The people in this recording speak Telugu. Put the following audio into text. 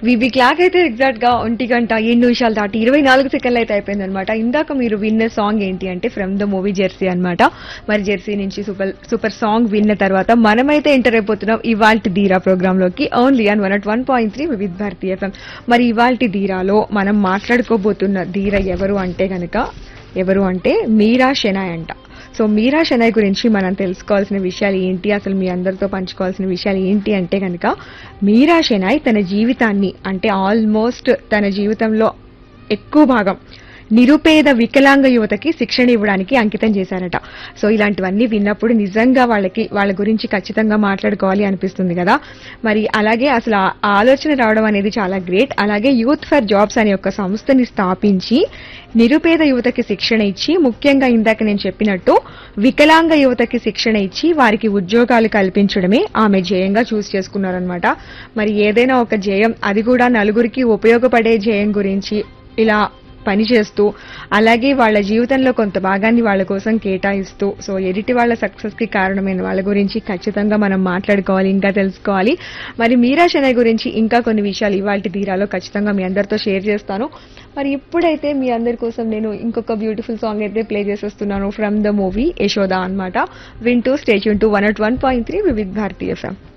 వివి క్లాక్ అయితే ఎగ్జాక్ట్ గా ఒంటి గంట ఏడు నిమిషాలు దాటి ఇరవై నాలుగు సెకండ్లు అయితే అయిపోయింది అనమాట ఇందాక మీరు విన్న సాంగ్ ఏంటి అంటే ఫ్రమ్ ద మూవీ జెర్సీ అన్నమాట మరి జెర్సీ నుంచి సూపర్ సూపర్ సాంగ్ విన్న తర్వాత మనమైతే ఎంటర్ అయిపోతున్నాం ఇవాల్టి ధీరా ప్రోగ్రామ్ లోకి only on one at one point three Vividh Bharati FM మరి ఇవాల్టి ధీరాలో మనం మాట్లాడుకోబోతున్న ధీర ఎవరు అంటే గనక ఎవరు అంటే మీరా షెనాయ్ అంట సో మీరా షెనాయ్ గురించి మనం తెలుసుకోవాల్సిన విషయాలు ఏంటి అసలు మీ అందరితో పంచుకోవాల్సిన విషయాలు ఏంటి అంటే కనుక మీరా షెనాయ్ తన జీవితాన్ని అంటే ఆల్మోస్ట్ తన జీవితంలో ఎక్కువ భాగం నిరుపేద వికలాంగ యువతకి శిక్షణ ఇవ్వడానికి అంకితం చేశారట సో ఇలాంటివన్నీ విన్నప్పుడు నిజంగా వాళ్ళకి వాళ్ళ గురించి ఖచ్చితంగా మాట్లాడుకోవాలి అనిపిస్తుంది కదా మరి అలాగే అసలు ఆ ఆలోచన రావడం అనేది చాలా గ్రేట్ అలాగే యూత్ ఫర్ జాబ్స్ అనే ఒక సంస్థని స్థాపించి నిరుపేద యువతకి శిక్షణ ఇచ్చి ముఖ్యంగా ఇందాక నేను చెప్పినట్టు వికలాంగ యువతకి శిక్షణ ఇచ్చి వారికి ఉద్యోగాలు కల్పించడమే ఆమె ధ్యేయంగా చూస్ చేసుకున్నారనమాట మరి ఏదైనా ఒక ధ్యేయం అది కూడా నలుగురికి ఉపయోగపడే ధ్యేయం గురించి ఇలా పనిచేస్తూ అలాగే వాళ్ళ జీవితంలో కొంత భాగాన్ని వాళ్ళ కోసం కేటాయిస్తూ సో ఎదుటి వాళ్ళ సక్సెస్ కి కారణమైన వాళ్ళ గురించి ఖచ్చితంగా మనం మాట్లాడుకోవాలి ఇంకా తెలుసుకోవాలి మరి మీరా శనయ్ గురించి ఇంకా కొన్ని విషయాలు ఇవాళ తీరాలో ఖచ్చితంగా మీ అందరితో షేర్ చేస్తాను మరి ఇప్పుడైతే మీ అందరి కోసం నేను ఇంకొక బ్యూటిఫుల్ సాంగ్ అయితే ప్లే చేసేస్తున్నాను ఫ్రమ్ ద మూవీ యశోద అన్నమాట వింటూ stay tuned to one at one point three Vividh Bharati FM